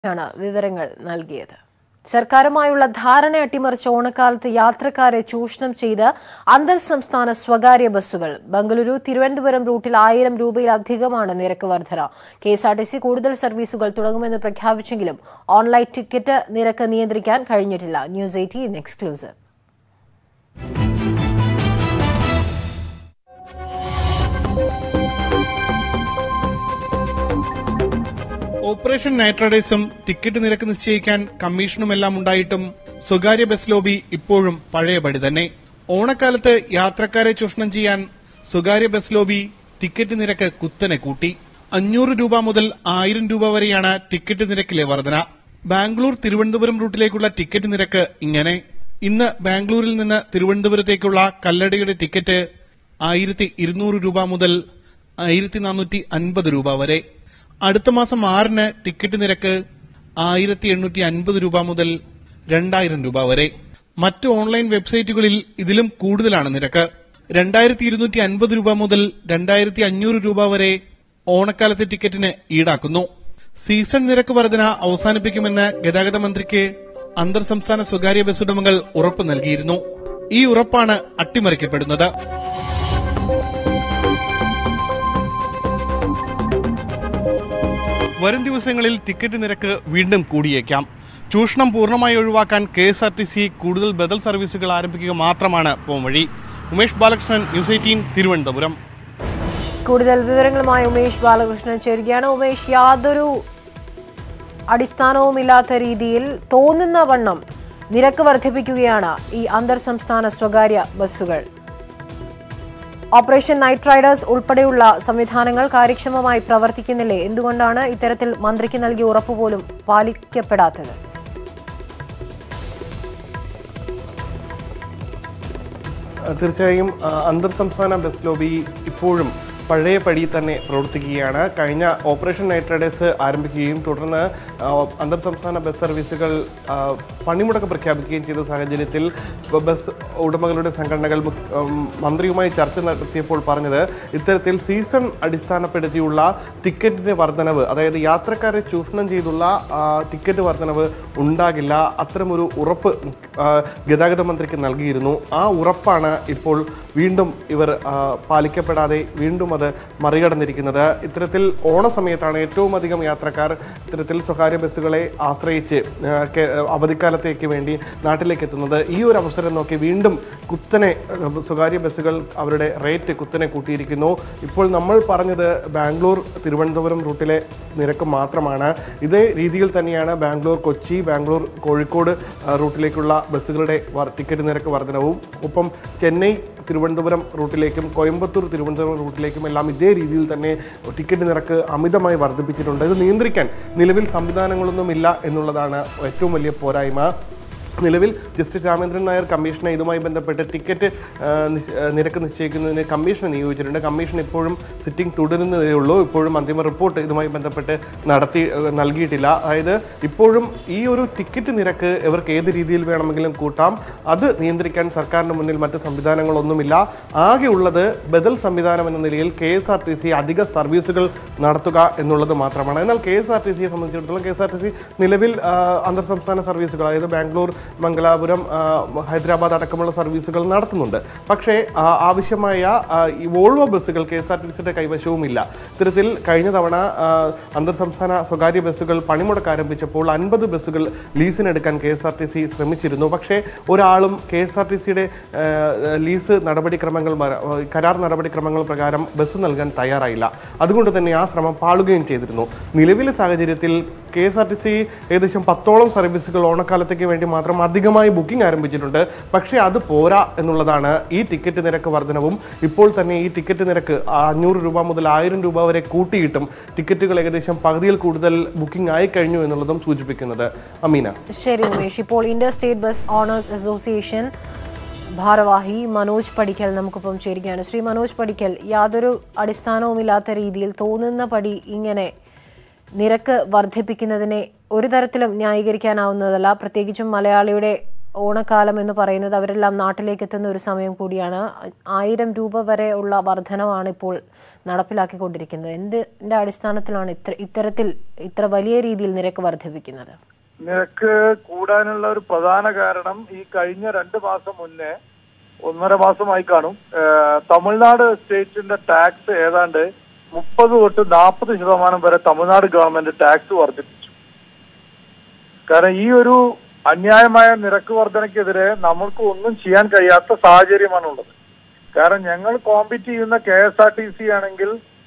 ആണ് വിവരങ്ങൾ നൽകിയത് സർക്കാരുമായുള്ള ധാരണ അട്ടിമറിച്ച ഓണക്കാലത്ത് യാത്രക്കാരെ ചൂഷണം ചെയ്ത് അന്തർ സംസ്ഥാന സ്വകാര്യ ബസ്സുകൾ ബംഗളൂരു തിരുവനന്തപുരം റൂട്ടിൽ ആയിരം രൂപയിലധികമാണ് നിരക്ക് വർധന K S R T C കൂടുതൽ സർവീസുകൾ തുടങ്ങുമെന്ന് പ്രഖ്യാപിച്ചെങ്കിലും ഓൺലൈൻ ടിക്കറ്റ് നിരക്ക് നിയന്ത്രിക്കാൻ കഴിഞ്ഞിട്ടില്ല ന്യൂസ് എയ്റ്റീൻ എക്സ്ക്ലൂസീവ് ഓപ്പറേഷൻ നൈട്രഡേസും ടിക്കറ്റ് നിരക്ക് നിശ്ചയിക്കാൻ കമ്മീഷനുമെല്ലാം ഉണ്ടായിട്ടും സ്വകാര്യ ബസ് ലോബി ഇപ്പോഴും പഴയപടി തന്നെ ഓണക്കാലത്ത് യാത്രക്കാരെ ചൂഷണം ചെയ്യാൻ സ്വകാര്യ ബസ് ലോബി ടിക്കറ്റ് നിരക്ക് കുത്തനെ കൂട്ടി അഞ്ഞൂറ് രൂപ മുതൽ ആയിരം രൂപ വരെയാണ് ടിക്കറ്റ് നിരക്കിലെ വർധന ബാംഗ്ലൂർ തിരുവനന്തപുരം റൂട്ടിലേക്കുള്ള ടിക്കറ്റ് നിരക്ക് ഇങ്ങനെ ഇന്ന് ബാംഗ്ലൂരിൽ നിന്ന് തിരുവനന്തപുരത്തേക്കുള്ള കല്ലടയുടെ ടിക്കറ്റ് ആയിരത്തി ഇരുന്നൂറ് രൂപ മുതൽ ആയിരത്തി നാനൂറ്റി അൻപത് രൂപ വരെ അടുത്ത മാസം ആറിന് ടിക്കറ്റ് നിരക്ക് ആയിരത്തി എണ്ണൂറ്റി അൻപത് രൂപ മുതൽ രണ്ടായിരം രൂപ വരെ മറ്റ് ഓൺലൈൻ വെബ്സൈറ്റുകളിൽ ഇതിലും കൂടുതലാണ് നിരക്ക് രണ്ടായിരത്തി ഇരുന്നൂറ്റി അൻപത് രൂപ മുതൽ രണ്ടായിരത്തി അഞ്ഞൂറ് രൂപ വരെ ഓണക്കാലത്തെ ടിക്കറ്റിന് ഈടാക്കുന്നു സീസൺ നിരക്ക് വർധന അവസാനിപ്പിക്കുമെന്ന് ഗതാഗത മന്ത്രിക്ക് അന്തർ സംസ്ഥാന സ്വകാര്യ ബസ് ഉടമകൾ ഉറപ്പ് നൽകിയിരുന്നു ഈ ഉറപ്പാണ് അട്ടിമറിക്കപ്പെടുന്നത് വരും ദിവസങ്ങളിൽ ടിക്കറ്റ് നിരക്ക് വീണ്ടും കൂടിയേക്കാം ചൂഷണം പൂർണ്ണമായി ഒഴിവാക്കാൻ K S R T C കൂടുതൽ ബദൽ സർവീസുകൾ ആരംഭിക്കുക മാത്രമാണ് പോംവഴി ഉമേഷ് ബാലകൃഷ്ണൻ ന്യൂസ് എയ്റ്റീൻ തിരുവനന്തപുരം കൂടുതൽ വിവരങ്ങളുമായി ഉമേഷ് ബാലകൃഷ്ണൻ ചേരുകയാണ് ഉമേഷ് യാതൊരു അടിസ്ഥാനവുമില്ലാത്ത രീതിയിൽ തോന്നുന്ന വണ്ണം നിരക്ക് വർദ്ധിപ്പിക്കുകയാണ് ഈ അന്തർ സംസ്ഥാന സ്വകാര്യ ബസ്സുകൾ ഓപ്പറേഷൻ നൈറ്റ് റൈഡേഴ്സ് ഉൾപ്പെടെയുള്ള സംവിധാനങ്ങൾ കാര്യക്ഷമമായി പ്രവർത്തിക്കുന്നില്ലേ എന്തുകൊണ്ടാണ് ഇത്തരത്തിൽ മന്ത്രിക്ക് നൽകിയ ഉറപ്പ് പോലും പാലിക്കപ്പെടാത്തത് തീർച്ചയായും ആ, അന്തർ സംസ്ഥാന ബസ് ലോബി ഇപ്പോഴും പഴയ പടി തന്നെ പ്രവർത്തിക്കുകയാണ് കഴിഞ്ഞ ഓപ്പറേഷൻ നൈറ്റ് റൈഡേഴ്സ് ആരംഭിക്കുകയും തുടർന്ന് ആ, അന്തർ സംസ്ഥാന ബസ് സർവീസുകൾ ആ, പണിമുടക്ക് പ്രഖ്യാപിക്കുകയും ചെയ്ത സാഹചര്യത്തിൽ ബ- ബസ് ഉടമകളുടെ സംഘടനകൾ മുഖ്യ- ഉം, മന്ത്രിയുമായി ചർച്ച നടത്തിയപ്പോൾ പറഞ്ഞത് ഇത്തരത്തിൽ സീസൺ അടിസ്ഥാനപ്പെടുത്തിയുള്ള ടിക്കറ്റിന്റെ വർധനവ് അതായത് യാത്രക്കാരെ ചൂഷണം ചെയ്തുള്ള ആ, ടിക്കറ്റ് വർധനവ് ഉണ്ടാകില്ല അത്തരമൊരു ഉറപ്പ് ആ, ഗതാഗത മന്ത്രിക്ക് നൽകിയിരുന്നു ആ ഉറപ്പാണ് ഇപ്പോൾ വീണ്ടും ഇവർ ആ, പാലിക്കപ്പെടാതെ വീണ്ടും അത് മറികടന്നിരിക്കുന്നത് ഇത്തരത്തിൽ ഓണസമയത്താണ് ഏറ്റവും അധികം യാത്രക്കാർ ഇത്തരത്തിൽ സ്വകാര്യ ബസ്സുകളെ ആശ്രയിച്ച് ആ, കെ- അവധിക്കാലത്തേക്ക് വേണ്ടി നാട്ടിലേക്ക് എത്തുന്നത് ഈ ഒരു അവസരം നോക്കി വീണ്ടും കുത്തനെ ആ, സ്വകാര്യ ബസ്സുകൾ അവരുടെ റേറ്റ് കുത്തനെ കൂട്ടിയിരിക്കുന്നു ഇപ്പോൾ നമ്മൾ പറഞ്ഞത് ബാംഗ്ലൂർ തിരുവനന്തപുരം റൂട്ടിലെ നിരക്ക് മാത്രമാണ് ഇതേ രീതിയിൽ തന്നെയാണ് ബാംഗ്ലൂർ കൊച്ചി ബാംഗ്ലൂർ കോഴിക്കോട് ആ, റൂട്ടിലേക്കുള്ള ബസ്സുകളുടെ വർ- ടിക്കറ്റ് നിരക്ക് വർധനവും ഒപ്പം ചെന്നൈ തിരുവനന്തപുരം റൂട്ടിലേക്കും കോയമ്പത്തൂർ തിരുവനന്തപുരം റൂട്ടിലേക്കും എല്ലാം ഇതേ രീതിയിൽ തന്നെ ടിക്കറ്റ് നിരക്ക് അമിതമായി വർദ്ധിപ്പിച്ചിട്ടുണ്ട് ഇത് നിയന്ത്രിക്കാൻ നിലവിൽ സംവിധാനങ്ങളൊന്നുമില്ല എന്നുള്ളതാണ് ഏറ്റവും വലിയ പോരായ്മ നിലവിൽ ജസ്റ്റിസ് രാമേന്ദ്രൻ നായർ കമ്മീഷനെ ഇതുമായി ബന്ധപ്പെട്ട് ടിക്കറ്റ് ആ, നിശ്- ആ, നിരക്ക് നിശ്ചയിക്കുന്നതിന് കമ്മീഷനെ നിയോഗിച്ചിട്ടുണ്ട് കമ്മീഷൻ ഇപ്പോഴും സിറ്റിംഗ് തുടരുന്നതേ ഉള്ളൂ ഇപ്പോഴും അന്തിമ റിപ്പോർട്ട് ഇതുമായി ബന്ധപ്പെട്ട് നടത്തി ആ, നൽകിയിട്ടില്ല അതായത് ഇപ്പോഴും ഈ ഒരു ടിക്കറ്റ് നിരക്ക് ഇവർക്ക് ഏത് രീതിയിൽ വേണമെങ്കിലും കൂട്ടാം അത് നിയന്ത്രിക്കാൻ സർക്കാരിന് മുന്നിൽ മറ്റ് സംവിധാനങ്ങളൊന്നുമില്ല ആകെ ഉള്ളത് ബദൽ സംവിധാനം എന്ന നിലയിൽ K S R T C അധിക സർവീസുകൾ നടത്തുക എന്നുള്ളത് മാത്രമാണ് എന്നാൽ കെ എസ് ആർ ടി സിയെ സംബന്ധിച്ചിടത്തോളം K S R T C നിലവിൽ ആ, അന്തർ സംസ്ഥാന സർവീസുകൾ അതായത് ബാംഗ്ലൂർ മംഗലാപുരം ആ, ഹൈദരാബാദ് അടക്കമുള്ള സർവീസുകൾ നടത്തുന്നുണ്ട് പക്ഷേ ആ, ആവശ്യമായ ആ, ഈ വോൾവോ ബസ്സുകൾ കെ എസ് ആർ ടി സിയുടെ കൈവശവുമില്ല ഇത്തരത്തിൽ കഴിഞ്ഞ തവണ ആ, അന്തർ സംസ്ഥാന സ്വകാര്യ ബസ്സുകൾ പണിമുടക്ക് ആരംഭിച്ചപ്പോൾ അൻപത് ബസ്സുകൾ ലീസിനെടുക്കാൻ K S R T C ശ്രമിച്ചിരുന്നു പക്ഷേ ഒരാളും കെ എസ് ആർ ടി സിയുടെ ലീസ് നടപടിക്രമങ്ങൾ മര- കരാർ നടപടിക്രമങ്ങൾ പ്രകാരം ബസ് നൽകാൻ തയ്യാറായില്ല അതുകൊണ്ട് തന്നെ ആ ശ്രമം പാളുകയും ചെയ്തിരുന്നു നിലവിലെ സാഹചര്യത്തിൽ K S R T C ഏകദേശം പത്തോളം സർവീസുകൾ ഓണക്കാലത്തേക്ക് വേണ്ടി മാത്രം അധികമായി ബുക്കിംഗ് ആരംഭിച്ചിട്ടുണ്ട് പക്ഷേ അത് പോരാ എന്നുള്ളതാണ് ഈ ടിക്കറ്റ് നിരക്ക് വർധനവും ഇപ്പോൾ തന്നെ ഈ ടിക്കറ്റ് നിരക്ക് അഞ്ഞൂറ് രൂപ മുതൽ ആയിരം രൂപ വരെ കൂട്ടിയിട്ടും ടിക്കറ്റുകൾ ഏകദേശം പകുതിയിൽ കൂടുതൽ ബുക്കിംഗ് ആയി കഴിഞ്ഞു എന്നുള്ളതും സൂചിപ്പിക്കുന്നത് അമീന ശരി ഉമേഷ് ഇപ്പോൾ inter state bus owners association ഭാരവാഹി മനോജ് പടിക്കൽ നമുക്കൊപ്പം ചേരുകയാണ് ശ്രീ മനോജ് പടിക്കൽ യാതൊരു അടിസ്ഥാനവുമില്ലാത്ത രീതിയിൽ തോന്നുന്ന പടി ഇങ്ങനെ നിരക്ക് വർദ്ധിപ്പിക്കുന്നതിനെ ഒരു തരത്തിലും ന്യായീകരിക്കാനാവുന്നതല്ല പ്രത്യേകിച്ചും മലയാളിയുടെ ഓണക്കാലം എന്ന് പറയുന്നത് അവരെല്ലാം നാട്ടിലേക്ക് എത്തുന്ന ഒരു സമയം കൂടിയാണ് ആയിരം രൂപ വരെ ഉള്ള വർധനവാണ് ഇപ്പോൾ നടപ്പിലാക്കിക്കൊണ്ടിരിക്കുന്നത് എന്തിന്റെ അടിസ്ഥാനത്തിലാണ് ഇത്ര ഇത്തരത്തിൽ ഇത്ര വലിയ രീതിയിൽ നിരക്ക് വർദ്ധിപ്പിക്കുന്നത് നിരക്ക് കൂടാനുള്ള ഒരു പ്രധാന കാരണം ഈ കഴിഞ്ഞ രണ്ട് മാസം മുന്നേ ഒന്നര മാസമായി കാണും ഏഹ് തമിഴ്നാട് സ്റ്റേറ്റിന്റെ ടാക്സ് ഏതാണ്ട് മുപ്പത് തൊട്ട് നാൽപ്പത് ശതമാനം വരെ തമിഴ്നാട് ഗവൺമെന്റ് ടാക്സ് വർദ്ധിപ്പിച്ചു കാരണം ഈ ഒരു അന്യായമായ നിരക്ക് വർധനയ്ക്കെതിരെ നമ്മൾക്ക് ഒന്നും ചെയ്യാൻ കഴിയാത്ത സാഹചര്യമാണുള്ളത് കാരണം ഞങ്ങൾ കോമ്പീറ്റ് ചെയ്യുന്ന K S R T C ആണെങ്കിൽ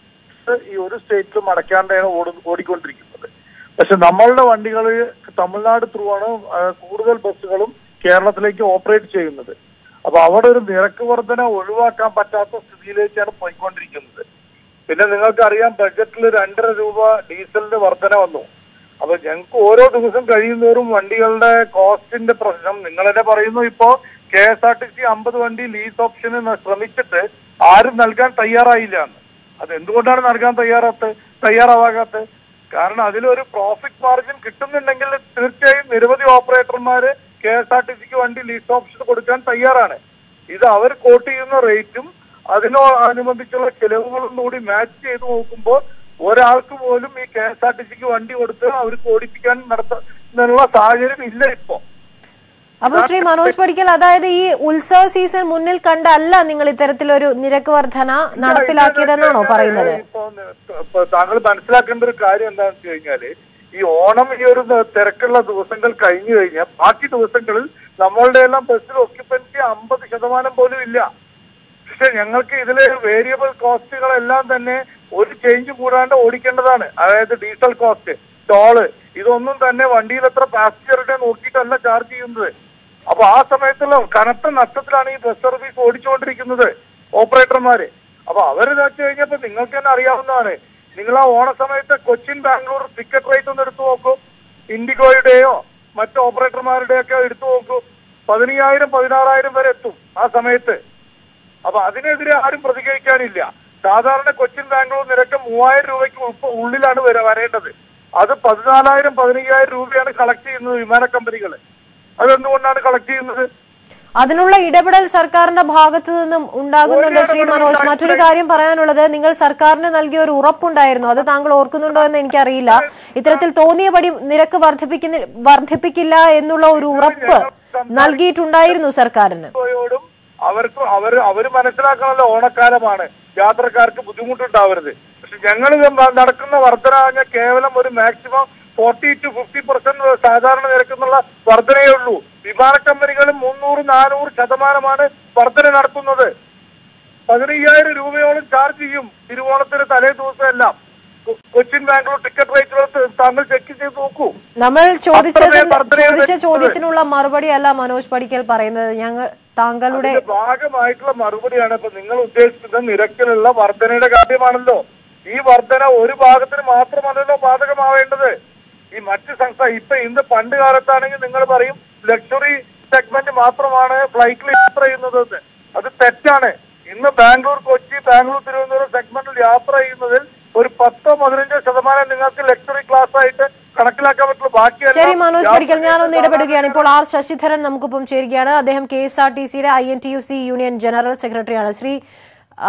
ഈ ഒരു സ്റ്റേറ്റിലും അടയ്ക്കാണ്ടാണ് ഓടി ഓടിക്കൊണ്ടിരിക്കുന്നത് പക്ഷെ നമ്മളുടെ വണ്ടികൾ തമിഴ്നാട് ത്രൂ ആണ് ആ, കൂടുതൽ ബസ്സുകളും കേരളത്തിലേക്ക് ഓപ്പറേറ്റ് ചെയ്യുന്നത് അപ്പൊ അവിടെ ഒരു നിരക്ക് വർധന ഒഴിവാക്കാൻ പറ്റാത്ത സ്ഥിതിയിലേക്കാണ് പോയിക്കൊണ്ടിരിക്കുന്നത് പിന്നെ നിങ്ങൾക്കറിയാം ബഡ്ജറ്റിൽ രണ്ടര രൂപ ഡീസലിന്റെ വർധന വന്നു അപ്പൊ ഞങ്ങൾക്ക് ഓരോ ദിവസം കഴിയുന്നോറും വണ്ടികളുടെ കോസ്റ്റിന്റെ പ്രശ്നം നിങ്ങൾ തന്നെ പറയുന്നു ഇപ്പോ K S R T C അമ്പത് വണ്ടി ലീസ് ഓപ്ഷന് ന- ശ്രമിച്ചിട്ട് ആരും നൽകാൻ തയ്യാറായില്ല എന്ന് അത് എന്തുകൊണ്ടാണ് നൽകാൻ തയ്യാറാത്ത തയ്യാറാവാകാത്തത് കാരണം അതിലൊരു പ്രോഫിറ്റ് മാർജിൻ കിട്ടുന്നുണ്ടെങ്കിൽ തീർച്ചയായും നിരവധി ഓപ്പറേറ്റർമാര് കെ എസ് ആർ ടി സിക്ക് വണ്ടി ലീസ് ഓപ്ഷൻ കൊടുക്കാൻ തയ്യാറാണ് ഇത് അവർ കോട്ട് ചെയ്യുന്ന റേറ്റും അതിനോടനുബന്ധിച്ചുള്ള ചെലവുകളും കൂടി മാച്ച് ചെയ്ത് നോക്കുമ്പോൾ ഒരാൾക്ക് പോലും ഈ കെ എസ് ആർ ടി സിക്ക് വണ്ടി കൊടുത്ത് അവർക്ക് ഓടിപ്പിക്കാൻ നടത്തുന്നുള്ള സാഹചര്യം ഇല്ല ഇപ്പോ അപ്പോൾ ശ്രീ മനോജ് പടിക്കൽ അതായത് ഈ ഉത്സവ സീസൺ മുന്നിൽ കണ്ടല്ല നിങ്ങൾ ഇത്തരത്തിലൊരു നിരക്ക് വർധന നടപ്പിലാക്കിയതെന്നാണോ പറയുന്നത് ഇപ്പൊ ഇപ്പൊ താങ്കൾ മനസ്സിലാക്കേണ്ട ഒരു കാര്യം എന്താണെന്ന് വെച്ച് കഴിഞ്ഞാല് ഈ ഓണം ഈ ഒരു തിരക്കുള്ള ദിവസങ്ങൾ കഴിഞ്ഞു കഴിഞ്ഞാൽ ബാക്കി ദിവസങ്ങളിൽ നമ്മളുടെ എല്ലാം ബസ്സിൽ ഒക്യുപ്പൻസി അമ്പത് ശതമാനം പോലും ഇല്ല പക്ഷെ ഞങ്ങൾക്ക് ഇതിലെ വേരിയബിൾ കോസ്റ്റുകളെല്ലാം തന്നെ ഒരു ചേഞ്ച് കൂടാണ്ട് ഓടിക്കേണ്ടതാണ് അതായത് ഡീസൽ കോസ്റ്റ് ടോള് ഇതൊന്നും തന്നെ വണ്ടിയിൽ എത്ര പാസഞ്ചറുടെ നോക്കിയിട്ടല്ല ചാർജ് ചെയ്യുന്നത് അപ്പൊ ആ സമയത്തുള്ള കനത്ത നഷ്ടത്തിലാണ് ഈ ബസ് സർവീസ് ഓടിച്ചുകൊണ്ടിരിക്കുന്നത് ഓപ്പറേറ്റർമാര് അപ്പൊ അവരെന്ന് വെച്ച് കഴിഞ്ഞപ്പോ നിങ്ങൾക്ക് തന്നെ അറിയാവുന്നതാണ് നിങ്ങൾ ആ ഓണ സമയത്ത് കൊച്ചിൻ ബാംഗ്ലൂർ ടിക്കറ്റ് റേറ്റ് ഒന്ന് എടുത്തു നോക്കൂ ഇൻഡിഗോയുടെയോ മറ്റ് ഓപ്പറേറ്റർമാരുടെയൊക്കെ എടുത്തു നോക്കൂ പതിനയ്യായിരം പതിനാറായിരം വരെ എത്തും ആ സമയത്ത് അപ്പൊ അതിനെതിരെ ആരും പ്രതികരിക്കാനില്ല സാധാരണ കൊച്ചിൻ ബാംഗ്ലൂർ നിരക്ക് മൂവായിരം രൂപയ്ക്ക് ഉൾപ്പ- ഉള്ളിലാണ് വര വരേണ്ടത് അത് പതിനാലായിരം പതിനയ്യായിരം രൂപയാണ് കളക്ട് ചെയ്യുന്നത് വിമാന കമ്പനികൾ അതെന്തുകൊണ്ടാണ് കളക്ട് ചെയ്യുന്നത് അതിനുള്ള ഇടപെടൽ സർക്കാരിന്റെ ഭാഗത്തു നിന്നും ഉണ്ടാകുന്നുണ്ട് ശ്രീ മനോജ് മറ്റൊരു കാര്യം പറയാനുള്ളത് നിങ്ങൾ സർക്കാരിന് നൽകിയ ഒരു ഉറപ്പുണ്ടായിരുന്നു അത് താങ്കൾ ഓർക്കുന്നുണ്ടോ എന്ന് എനിക്കറിയില്ല ഇത്തരത്തിൽ തോന്നിയപടി നിരക്ക് വർദ്ധിപ്പിക്കുന്ന വർദ്ധിപ്പിക്കില്ല എന്നുള്ള ഒരു ഉറപ്പ് നൽകിയിട്ടുണ്ടായിരുന്നു സർക്കാരിന് യോടും അവർക്ക് അവർ അവർ മനസ്സിലാക്കണമല്ലോ ഓണക്കാലമാണ് യാത്രക്കാർക്ക് ബുദ്ധിമുട്ടുണ്ടാവരുത് പക്ഷെ ഞങ്ങൾ നടക്കുന്ന വർധന പറഞ്ഞാൽ കേവലം ഒരു maximum forty to fifty percent സാധാരണ നിരക്കുന്നുള്ള വർധനയേ ഉള്ളൂ വിമാന കമ്പനികളും മുന്നൂറ് നാനൂറ് ശതമാനമാണ് വർധന നടത്തുന്നത് പതിനയ്യായിരം രൂപയോളം ചാർജ് ചെയ്യും തിരുവോണത്തിന് തലേ ദിവസം എല്ലാം കൊ- കൊച്ചിൻ ബാംഗ്ലൂർ ടിക്കറ്റ് റേറ്റുകൾ താങ്കൾ ചെക്ക് ചെയ്ത് നോക്കൂ നമ്മൾ ചോദിച്ചത് അത്രമേ വർധനയാണ് ചോദിച്ച വരുന്നത്. ചോദ്യത്തിനുള്ള മറുപടി അല്ല മനോജ് പടിക്കൽ പറയുന്നത് ഞങ്ങൾ താങ്കളുടെ അതിന്റെ ഭാഗമായിട്ടുള്ള മറുപടിയാണ് ഇപ്പൊ നിങ്ങൾ ഉദ്ദേശിക്കുന്ന നിരക്കിലുള്ള വർധനയുടെ കാര്യമാണല്ലോ ഈ വർധന ഒരു ഭാഗത്തിന് മാത്രമല്ലല്ലോ ബാധകമാവേണ്ടത് ഈ മറ്റ് സംസ്ഥാന ഇപ്പൊ ഇന്ന് പണ്ട് കാലത്താണെങ്കിൽ നിങ്ങൾ പറയും ലക്ഷറി സെഗ്മെന്റ് മാത്രമാണ് ഫ്ലൈറ്റിൽ യാത്ര ചെയ്യുന്നത് എന്ന്. അത് തെറ്റാണ് ഇന്ന് ബാംഗ്ലൂർ കൊച്ചി ബാംഗ്ലൂർ തിരുവനന്തപുരം സെഗ്മെന്റിൽ യാത്ര ചെയ്യുന്നതിൽ ഒരു പത്തോ പതിനഞ്ചോ ശതമാനം നിങ്ങൾക്ക് ലക്ഷറി ക്ലാസ് ആയിട്ട് കണക്കിലാക്കാൻ പറ്റുള്ളൂ ബാക്കിയെല്ലാം ശരി മനോജ് പടിക്കൽ യാത്ര ഞാനൊന്ന് ചെയ്യുന്ന ഇടപെടുകയാണ് ഇപ്പോൾ ആർ ശശിധരൻ നമുക്കൊപ്പം ചേരുകയാണ് അദ്ദേഹം കെ എസ് ആർ ടി സിയുടെ I N T U C union general സെക്രട്ടറിയാണ് ശ്രീ ആ,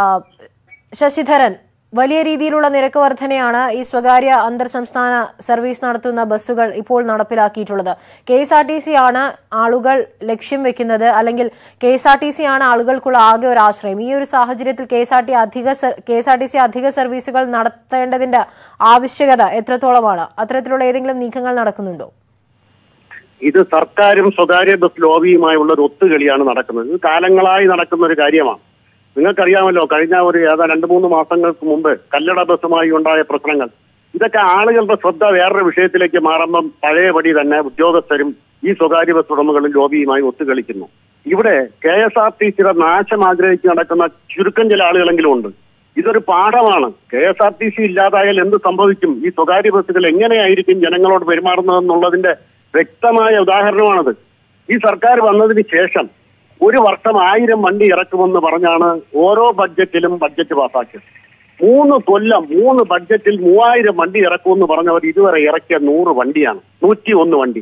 ശശിധരൻ വലിയ രീതിയിലുള്ള നിരക്ക് വർധനയാണ് ഈ സ്വകാര്യ അന്തർ സംസ്ഥാന സർവീസ് നടത്തുന്ന ബസ്സുകൾ ഇപ്പോൾ നടപ്പിലാക്കിയിട്ടുള്ളത് K S R T C ആണ് ആളുകൾ ലക്ഷ്യം വെക്കുന്നത് അല്ലെങ്കിൽ K S R T C ആണ് ആളുകൾക്കുള്ള ആകെ ഒരു ആശ്രയം ഈ ഒരു സാഹചര്യത്തിൽ കെ എസ് ആർ ടി അധിക K S R T C അധിക സർവീസുകൾ നടത്തേണ്ടതിന്റെ ആവശ്യകത എത്രത്തോളമാണ് അത്തരത്തിലുള്ള ഏതെങ്കിലും നീക്കങ്ങൾ നടക്കുന്നുണ്ടോ ഇത് സർക്കാരും സ്വകാര്യ ബസ് ലോബിയുമായുള്ള ഒരു ഒത്തുകളിയാണ് നടക്കുന്നത് ഇത് കാലങ്ങളായി നടക്കുന്ന ഒരു കാര്യമാണ് നിങ്ങൾക്കറിയാമല്ലോ കഴിഞ്ഞ ഒരു ഏതാ രണ്ട് മൂന്ന് മാസങ്ങൾക്ക് മുമ്പ് കല്ലട ബസ്സുമായി ഉണ്ടായ പ്രശ്നങ്ങൾ ഇതൊക്കെ ആളുകളുടെ ശ്രദ്ധ വേറൊരു വിഷയത്തിലേക്ക് മാറുമ്പം പഴയപടി തന്നെ ഉദ്യോഗസ്ഥരും ഈ സ്വകാര്യ ബസ് ഉടമകളും ലോബിയുമായി ഒത്തുകളിക്കുന്നു ഇവിടെ കെ എസ് ആർ ടി സിയുടെ നാശം ആഗ്രഹിച്ച് നടക്കുന്ന ചുരുക്കം ചില ആളുകളെങ്കിലും ഉണ്ട് ഇതൊരു പാഠമാണ് K S R T C ഇല്ലാതായാൽ എന്ത് സംഭവിക്കും ഈ സ്വകാര്യ ബസ്സുകൾ എങ്ങനെയായിരിക്കും ജനങ്ങളോട് പെരുമാറുന്നതെന്നുള്ളതിന്റെ വ്യക്തമായ ഉദാഹരണമാണത് ഈ സർക്കാർ വന്നതിന് ശേഷം ഒരു വർഷം ആയിരം വണ്ടി ഇറക്കുമെന്ന് പറഞ്ഞാണ് ഓരോ ബഡ്ജറ്റിലും ബഡ്ജറ്റ് പാസാക്കിയത് മൂന്ന് കൊല്ലം മൂന്ന് ബഡ്ജറ്റിൽ മൂവായിരം വണ്ടി ഇറക്കുമെന്ന് പറഞ്ഞവർ ഇതുവരെ ഇറക്കിയ നൂറ് വണ്ടിയാണ് നൂറ്റി ഒന്ന് വണ്ടി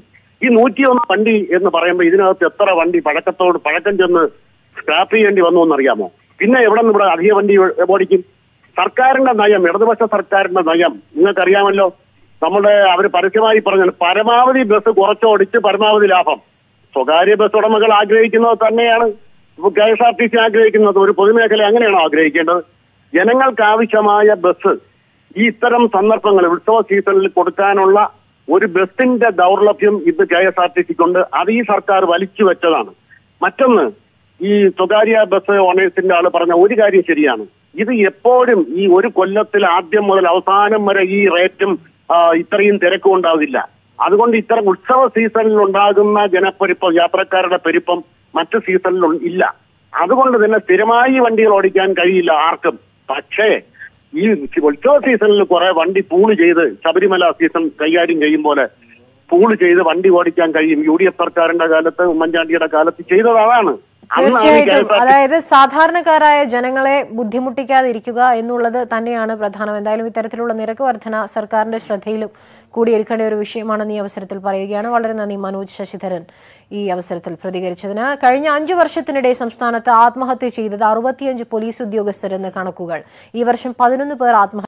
ഈ നൂറ്റിയൊന്ന് വണ്ടി എന്ന് പറയുമ്പോൾ ഇതിനകത്ത് എത്ര വണ്ടി പഴക്കത്തോട് പഴക്കം ചെന്ന് സ്ക്രാപ്പ് ചെയ്യേണ്ടി വന്നു എന്നറിയാമോ പിന്നെ എവിടെ നിന്ന് ഇവിടെ അധിക വണ്ടി ഓടിക്കും സർക്കാരിന്റെ നയം ഇടതുപക്ഷ സർക്കാരിന്റെ നയം നിങ്ങൾക്കറിയാമല്ലോ നമ്മുടെ അവർ പരസ്യമായി പറഞ്ഞാൽ പരമാവധി ബസ് കുറച്ചോടിച്ച് പരമാവധി ലാഭം സ്വകാര്യ ബസ് ഉടമകൾ ആഗ്രഹിക്കുന്നത് തന്നെയാണ് K S R T C ആഗ്രഹിക്കുന്നത് ഒരു പൊതുമേഖല അങ്ങനെയാണോ ആഗ്രഹിക്കേണ്ടത് ജനങ്ങൾക്ക് ആവശ്യമായ ബസ് ഈ ഇത്തരം സന്ദർഭങ്ങൾ ഉത്സവ സീസണിൽ കൊടുക്കാനുള്ള ഒരു ബസിന്റെ ദൗർലഭ്യം ഇത് കെ എസ് ആർ ടി സിക്കുണ്ട് അത് ഈ സർക്കാർ വലിച്ചു വെച്ചതാണ് മറ്റൊന്ന് ഈ സ്വകാര്യ ബസ് ഓണേഴ്സിന്റെ ആള് പറഞ്ഞ ഒരു കാര്യം ശരിയാണ് ഇത് എപ്പോഴും ഈ ഒരു കൊല്ലത്തിൽ ആദ്യം മുതൽ അവസാനം വരെ ഈ റേറ്റും ആ, ഇത്രയും തിരക്കും ഉണ്ടാവില്ല അതുകൊണ്ട് ഇത്തരം ഉത്സവ സീസണിൽ ഉണ്ടാകുന്ന ജനപ്പെരുപ്പം യാത്രക്കാരുടെ പെരുപ്പം മറ്റു സീസണിൽ ഉ- ഇല്ല അതുകൊണ്ട് തന്നെ സ്ഥിരമായി വണ്ടികൾ ഓടിക്കാൻ കഴിയില്ല ആർക്കും പക്ഷേ ഈ ഉത്സവ സീസണിൽ കുറെ വണ്ടി പൂള് ചെയ്ത് ശബരിമല സീസൺ കൈകാര്യം ചെയ്യും പോലെ പൂള് ചെയ്ത് വണ്ടി ഓടിക്കാൻ കഴിയും യു ഡി എഫ് സർക്കാരിന്റെ കാലത്ത് ഉമ്മൻചാണ്ടിയുടെ കാലത്ത് ചെയ്തത് അതാണ് അന്നാണ് തീർച്ചയായിട്ടും KSRTC അതായത് സാധാരണക്കാരായ ജനങ്ങളെ ബുദ്ധിമുട്ടിക്കാതിരിക്കുക എന്നുള്ളത് തന്നെയാണ് പ്രധാനം എന്തായാലും ഇത്തരത്തിലുള്ള നിരക്ക് വർധന സർക്കാരിന്റെ ശ്രദ്ധയിലും കൂടി എടുക്കേണ്ട ഒരു വിഷയമാണെന്ന് ഈ അവസരത്തിൽ പറയുകയാണ് വളരെ നന്ദി മനോജ് ശശിധരൻ ഈ അവസരത്തിൽ പ്രതികരിച്ചതിന് കഴിഞ്ഞ അഞ്ചു വർഷത്തിനിടെ സംസ്ഥാനത്ത് ആത്മഹത്യ ചെയ്തത് അറുപത്തിയഞ്ച് പോലീസ് ഉദ്യോഗസ്ഥരെന്ന് കണക്കുകൾ ഈ വർഷം പതിനൊന്ന് പേർ ആത്മഹത്യ